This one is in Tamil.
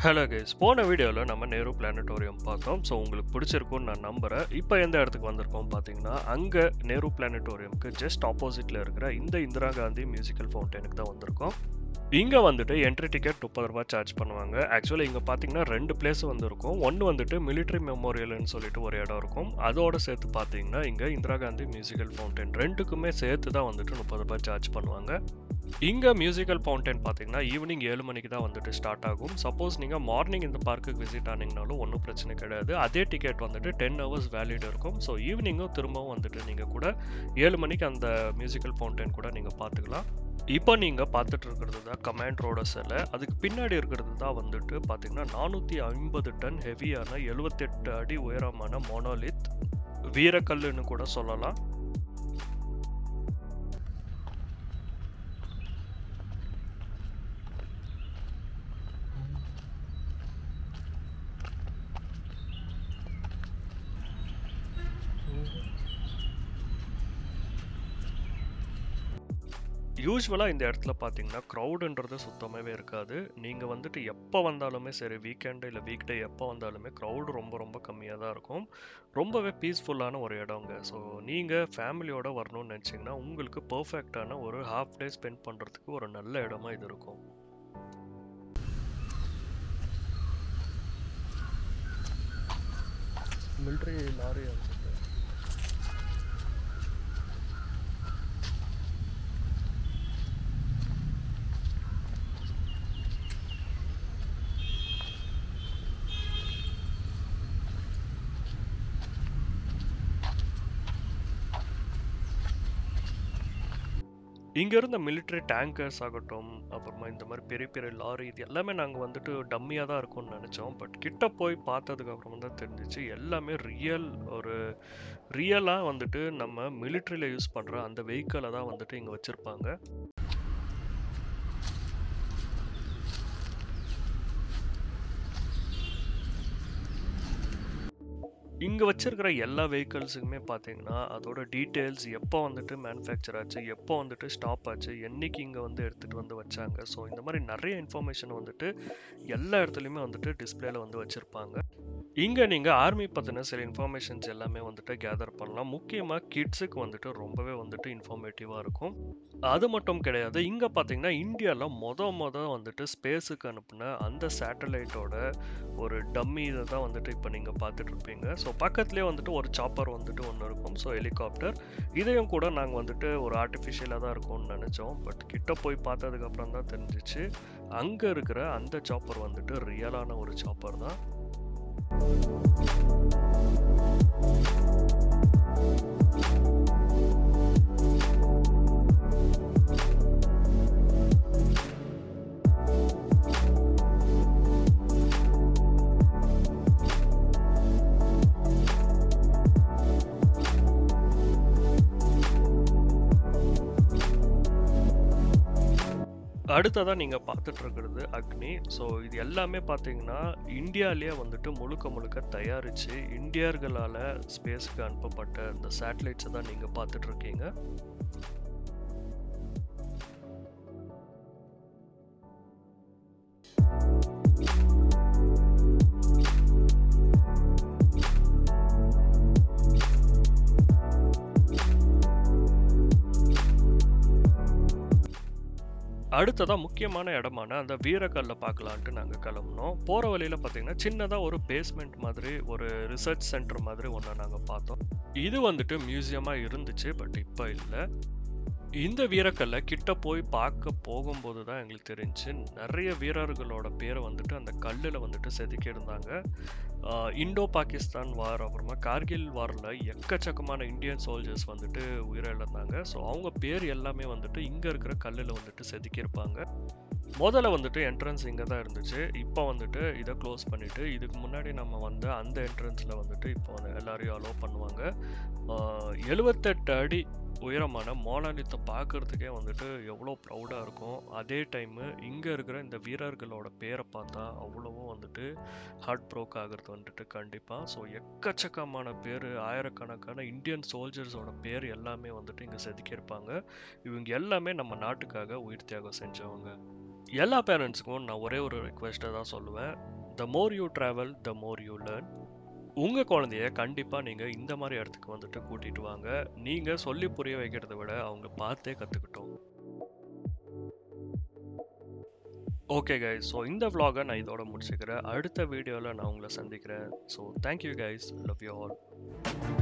ஹலோ கைஸ் போன வீடியோவில் நம்ம நேரு பிளானட்டோரியம் பார்த்தோம் ஸோ உங்களுக்கு பிடிச்சிருக்கும்னு நான் நம்புகிறேன் இப்போ எந்த இடத்துக்கு வந்திருக்கோம் பார்த்தீங்கன்னா அங்கே நேரு பிளானட்டோரியம்க்கு ஜஸ்ட் ஆப்போசிட்டில் இருக்கிற இந்த இந்திரா காந்தி மியூசிக்கல் ஃபவுண்டனுக்கு தான் வந்திருக்கோம் இங்கே வந்துட்டு என்ட்ரி டிக்கெட் முப்பது ரூபா சார்ஜ் பண்ணுவாங்க ஆக்சுவலி இங்கே பார்த்தீங்கன்னா ரெண்டு பிளேஸ் வந்து இருக்கும் ஒன்று வந்துட்டு மிலிட்ரி மெமோரியல்னு சொல்லிட்டு ஒரு இடம் இருக்கும் அதோட சேர்த்து பார்த்தீங்கன்னா இங்கே இந்திரா காந்தி மியூசிக்கல் ஃபவுண்டன் ரெண்டுக்குமே சேர்த்து தான் வந்துட்டு முப்பது ரூபாய் சார்ஜ் பண்ணுவாங்க இங்கே மியூசிக்கல் ஃபவுண்டன் பார்த்தீங்கன்னா ஈவினிங் ஏழு மணிக்கு தான் வந்துட்டு ஸ்டார்ட் ஆகும் சப்போஸ் நீங்கள் மார்னிங் இந்த பார்க்குக்கு விசிட் ஆனீங்கனாலும் ஒன்றும் பிரச்சனை கிடையாது அதே டிக்கெட் வந்துட்டு டென் ஹவர்ஸ் வேலிட் இருக்கும் ஸோ ஈவினிங்கும் திரும்பவும் வந்துட்டு நீங்கள் கூட ஏழு மணிக்கு அந்த மியூசிக்கல் ஃபவுண்டன் கூட நீங்கள் பார்த்துக்கலாம் இப்போ நீங்கள் பார்த்துட்டு இருக்கிறது தான் கமாண்ட் ரோட சிலை அதுக்கு பின்னாடி இருக்கிறது தான் வந்துட்டு பார்த்தீங்கன்னா நானூற்றி ஐம்பது டன் ஹெவியான எழுபத்தெட்டு அடி உயரமான மோனோலித் வீரக்கல்லுன்னு கூட சொல்லலாம் யூஸ்வலாக இந்த இடத்துல பார்த்தீங்கன்னா க்ரௌடுன்றது சுத்தமாகவே இருக்காது நீங்கள் வந்துட்டு எப்போ வந்தாலுமே சரி வீக்கெண்டு இல்லை வீக் டே எப்போ வந்தாலுமே க்ரௌடு ரொம்ப ரொம்ப கம்மியாக தான் இருக்கும் ரொம்பவே பீஸ்ஃபுல்லான ஒரு இடங்க ஸோ நீங்கள் ஃபேமிலியோட வரணும்னு நினச்சிங்கன்னா உங்களுக்கு பர்ஃபெக்டான ஒரு ஹாஃப் டே ஸ்பெண்ட் பண்ணுறதுக்கு ஒரு நல்ல இடமா இது இருக்கும் மிலிட்ரி லாரி இங்க இருந்த மிலிட்ரி டேங்கர்ஸ் ஆகட்டும் அப்புறமா இந்த மாதிரி பெரிய பெரிய லாரி இது எல்லாமே நாங்கள் வந்துட்டு டம்மியாக தான் இருக்கும்னு நினச்சோம் பட் கிட்ட போய் பார்த்ததுக்கு அப்புறம் தான் தெரிஞ்சிச்சு எல்லாமே ரியல் ஒரு ரியலாக வந்துட்டு நம்ம மிலிட்ரியில் யூஸ் பண்ணுற அந்த வெஹிக்கிளை தான் வந்துட்டு இங்கே வச்சுருப்பாங்க இங்கே வச்சிருக்கிற எல்லா வெஹிக்கிள்ஸுக்குமே பார்த்தீங்கன்னா அதோட டீட்டெயில்ஸ் எப்போ வந்துட்டு மேனுஃபேக்சர் ஆச்சு எப்போ வந்துட்டு ஸ்டாப் ஆச்சு என்னைக்கு இங்கே வந்து எடுத்துகிட்டு வந்து வச்சாங்க ஸோ இந்த மாதிரி நிறைய இன்ஃபர்மேஷன் வந்துட்டு எல்லா இடத்துலையுமே வந்துட்டு டிஸ்பிளேல வந்து வச்சுருப்பாங்க இங்கே நீங்கள் ஆர்மி பற்றின சில இன்ஃபர்மேஷன்ஸ் எல்லாமே வந்துட்டு கேதர் பண்ணலாம் முக்கியமாக கிட்ஸுக்கு வந்துட்டு ரொம்பவே வந்துட்டு இன்ஃபார்மேட்டிவாக இருக்கும் அது மட்டும் கிடையாது இங்கே பார்த்தீங்கன்னா இந்தியாவில் மொத மொத வந்துட்டு ஸ்பேஸுக்கு அனுப்புன அந்த சேட்டலைட்டோட ஒரு டம்மி இதை தான் வந்துட்டு இப்போ நீங்கள் பார்த்துட்டு இருப்பீங்க ஸோ பக்கத்துலேயே வந்துட்டு ஒரு சாப்பர் வந்துட்டு ஒன்று இருக்கும் ஸோ ஹெலிகாப்டர் இதையும் கூட நாங்கள் வந்துட்டு ஒரு ஆர்டிஃபிஷியலாக தான் இருக்கும்னு நினச்சோம் பட் கிட்ட போய் பார்த்ததுக்கப்புறம் தான் தெரிஞ்சிச்சு அங்கே இருக்கிற அந்த சாப்பர் வந்துட்டு ரியலான ஒரு சாப்பர் தான் அடுத்ததாக நீங்கள் பார்த்துட்டு இருக்கிறது அக்னி ஸோ இது எல்லாமே பார்த்தீங்கன்னா இந்தியாவிலேயே வந்துட்டு முழுக்க முழுக்க தயாரித்து இந்தியர்களால் ஸ்பேஸ்க்கு அனுப்பப்பட்ட இந்த சேட்டலைட்ஸை தான் நீங்கள் பார்த்துட்டு இருக்கீங்க அடுத்ததாக முக்கியமான இடமான அந்த வீரக்கல்ல பார்க்கலான்ட்டு நாங்கள் கிளம்புனோம் போகிற வழியில் பார்த்தீங்கன்னா சின்னதாக ஒரு பேஸ்மெண்ட் மாதிரி ஒரு ரிசர்ச் சென்டர் மாதிரி ஒன்று நாங்கள் பார்த்தோம் இது வந்துட்டு மியூசியமாக இருந்துச்சு பட் இப்போ இல்லை இந்த வீரக்கல்லை கிட்ட போய் பார்க்க போகும்போது தான் எங்களுக்கு தெரிஞ்சு நிறைய வீரர்களோட பேரை வந்துட்டு அந்த கல்லில் வந்துட்டு செதுக்கி இருந்தாங்க இண்டோ பாகிஸ்தான் வார் அப்புறமா கார்கில் வாரில் எக்கச்சக்கமான இந்தியன் சோல்ஜர்ஸ் வந்துட்டு உயிரிழந்தாங்க ஸோ அவங்க பேர் எல்லாமே வந்துட்டு இங்கே இருக்கிற கல்லில் வந்துட்டு செதுக்கியிருப்பாங்க முதல்ல வந்துட்டு என்ட்ரன்ஸ் இங்கே தான் இருந்துச்சு இப்போ வந்துட்டு இதை க்ளோஸ் பண்ணிவிட்டு இதுக்கு முன்னாடி நம்ம வந்து அந்த என்ட்ரன்ஸில் வந்துட்டு இப்போ வந்து எல்லாரையும் அலோவ் பண்ணுவாங்க எழுபத்தெட்டு அடி உயரமான மோனாலித்தை பார்க்குறதுக்கே வந்துட்டு எவ்வளோ ப்ரௌடாக இருக்கும் அதே டைமு இங்கே இருக்கிற இந்த வீரர்களோட பேரை பார்த்தா அவ்வளவும் வந்துட்டு ஹார்ட் ப்ரோக் ஆகிறது வந்துட்டு கண்டிப்பாக ஸோ எக்கச்சக்கமான பேர் ஆயிரக்கணக்கான இந்தியன் சோல்ஜர்ஸோட பேர் எல்லாமே வந்துட்டு இங்கே செதுக்கியிருப்பாங்க இவங்க எல்லாமே நம்ம நாட்டுக்காக உயிர் தியாகம் செஞ்சவங்க எல்லா பேரண்ட்ஸுக்கும் நான் ஒரே ஒரு ரிக்வெஸ்ட்டை தான் சொல்லுவேன் the more you travel the more you learn உங்கள் குழந்தைய கண்டிப்பாக நீங்கள் இந்த மாதிரி இடத்துக்கு வந்துட்டு கூட்டிகிட்டு வாங்க நீங்கள் சொல்லி புரிய வைக்கிறத விட அவங்க பார்த்தே கற்றுக்கிட்டோம் ஓகே கைஸ் ஸோ இந்த vlog-அ நான் இதோட முடிச்சுக்கிறேன் அடுத்த வீடியோவில் நான் உங்களை சந்திக்கிறேன் so thank you guys love you all